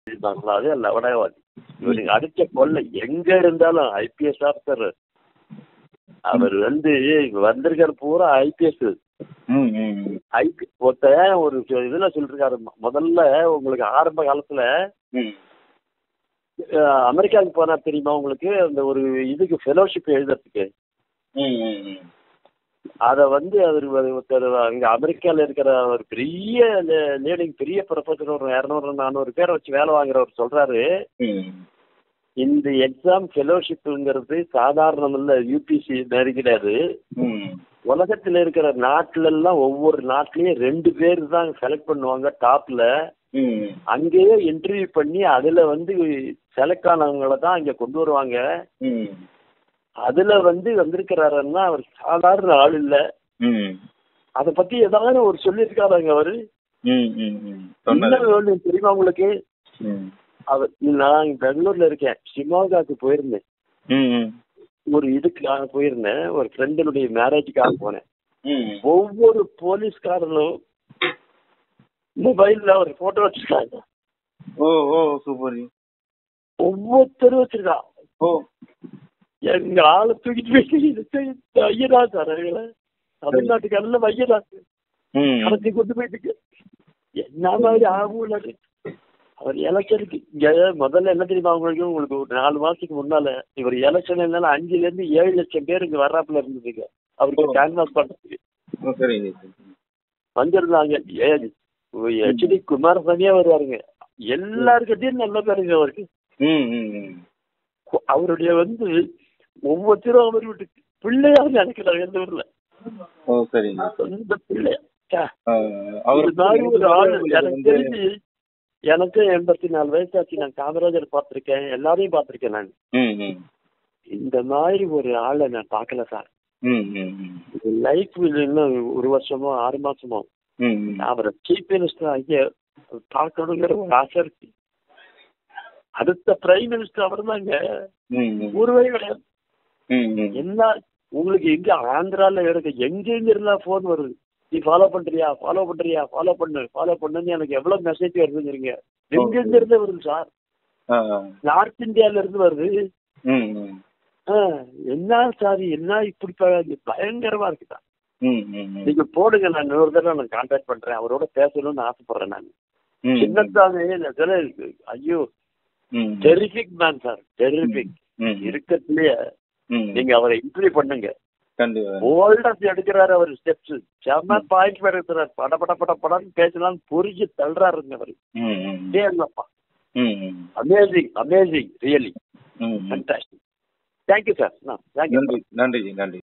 பங்களாதே லவடவாதி இவனுக்கு அடிச்ச கொள்ளை எங்க இருந்தாலும் ஐபிஎஸ் ஆஃபீஸர் அவர் வந்து வந்திருக்கிற பூரா ஐபிஎஸ் ம் ம் ம். ஐபி ஒருத்தன் ஒரு சொ- இதுல சொல்லிருக்காரு ம- முதல்ல உங்களுக்கு ஆரம்ப காலத்துல ம் அஹ், அமெரிக்காவுக்கு போனா தெரியுமா உங்களுக்கு அந்த ஒரு இதுக்கு ஃபெலோஷிப் எழுதுறதுக்கு ம் ம் ம். அதை வந்து அவர் ஒரு- ஒருத்தர் அங்க அமெரிக்கால இருக்கிற ஒரு பெரிய லேடிங் பெரிய ப்ரொஃபஸர் ஒரு இரநூறு நானூறு பேரை வச்சு வேலை வாங்குறவர் சொல்றாரு ம் இந்த எக்ஸாம் ஃபெலோஷிப்புங்கிறது சாதாரணம் இல்ல யூபிசி மாதிரி கிடையாது ம் உலகத்துல இருக்கிற நாட்டுல எல்லாம் ஒவ்வொரு நாட்டிலயும் ரெண்டு பேர் தான் செலக்ட் பண்ணுவாங்க டாப்ல ம் அங்கேயே இன்டர்வியூ பண்ணி அதுல வந்து செலக்ட் ஆனவங்கள தான் இங்க கொண்டு வருவாங்க ம் அதுல வந்து வந்திருக்கிறாருன்னா அவர் சாதாரண ஆள் இல்ல ம் அத பத்தி ஏதாவது ஒரு சொல்லியிருக்காருங்க அவரு ம் ம் ம் சொன்னது இன்னும் ஒண்ணு தெரியுமா உங்களுக்கு ம் அவர் நான் பெங்களூர்ல இருக்கேன் ஷிமோகாக்கு போயிருந்தேன் ம் ம் ஒரு இதுக்காக போயிருந்தேன் ஒரு ஃப்ரெண்டினுடைய மேரேஜுக்காக போனேன் ம் ஒவ்வொரு போலீஸ்காரனும் மொபைல்ல ஒரு போட்டோ வச்சிருக்காங்க ஓ ஓ சூப்பர் ஒவ்வொருத்தரும் வச்சிருக்கான் ஓ எங்க ஆளை தூக்கிட்டு போயிட்டு ஐயரா சார் எங்களை தமிழ்நாட்டுக்கு வையரா ம் கடத்தி கொண்டு போயிட்டு என்ன மாதிரி ஆகும் அது அவர் எலெக்ஷனுக்கு இங்க முதல்ல என்ன தெரியுமா உங்களுக்கு உங்களுக்கு ஒரு நாலு மாசத்துக்கு முன்னால இவர் எலெக்ஷன் இருந்தாலும் அஞ்சுல இருந்து ஏழு லட்சம் பேர் இங்க வர்றாப்புல இருந்ததுங்க அவருக்கு ஓ. கேன்வாஸ் பண்றதுக்கு ஓ சரிங்க வந்திருந்தாங்க ஹெச்டி குமாரசாமியே வருவாருங்க எல்லாருக்கிட்டையும் நல்ல பேருங்க அவருக்கு ம் ம் ம் அவருடைய வந்து ஒவ்வொருத்தரும் அவர் வீட்டு பிள்ளையா நினைக்கிறாங்க இந்த ஊர்ல ஓ சரிங்க சொந்த பிள்ளையா ச்சே. ஆ, அவர் இது மாதிரி ஒரு ஆள் எனக்கு தெரிஞ்சு எனக்கு எண்பத்தி நாலு வயசாச்சு நான் காமராஜர் பார்த்திருக்கேன் எல்லாரையும் பார்த்திருக்கேன் நான் ம் ம் இந்த மாதிரி ஒரு ஆளை நான் பார்க்கல சார் ம் ம் ம் லைஃப் இன்னும் ஒரு வருஷமோ ஆறு மாசமோ ம் ம் அவரை சீஃப் மினிஸ்டர் ஐயா பார்க்கணுங்கிற ஒரு ஆசை இருக்கு அடுத்த பிரைம் மினிஸ்டர் அவர் தாங்க ம் ம் ஊருவே கிடையாது ம் ம் என்ன உங்களுக்கு எங்க ஆந்திரால இருக்க எங்க எங்க இருந்தா போன் வருது நீ ஃபாலோ பண்றியா ஃபாலோ பண்றியா ஃபாலோ பண்ணு ஃபாலோ பண்ணுன்னு எனக்கு எவ்வளவு மெசேஜ் வருதுங்கிறீங்க எங்க எங்க இருந்து வருது சார் ஆ நார்த் இந்தியால இருந்து வருது ம் ம் ஆ, என்ன சார் என்ன இப்படி ப- பயங்கரமா இருக்கு சார் ம் ம் ம் நீங்க போடுங்க நான் இன்னொரு தடவை நான் கான்டாக்ட் பண்றேன் அவரோட பேசணும்னு ஆசைப்படுறேன் நான் ம் சின்னதாவே இதுல ஐயோ ம் டெரிபிக் மேன் சார் டெரிபிக் ம் இருக்கிறதுலயே ம் நீங்க அவரை இன்டர்வியூ பண்ணுங்க கண்டிப்பா போல்டஸ் எடுக்கிறாரு அவர் ஸ்டெப்ஸ் செம்ம பாயிண்ட் எடுக்கிறார் பட பட பட படன்னு பேசலாம் புரிஞ்சு தள்ளுறாருங்க அவர் ம் ம் டேங்கப்பா ம் ம் அமேசிங் அமேசிங் ரியலி ம் ம் ஃபண்டாஸ்டிக் தேங்க்யூ சார் தேங்க்யூ நன்றி நன்றி ஜி நன்றி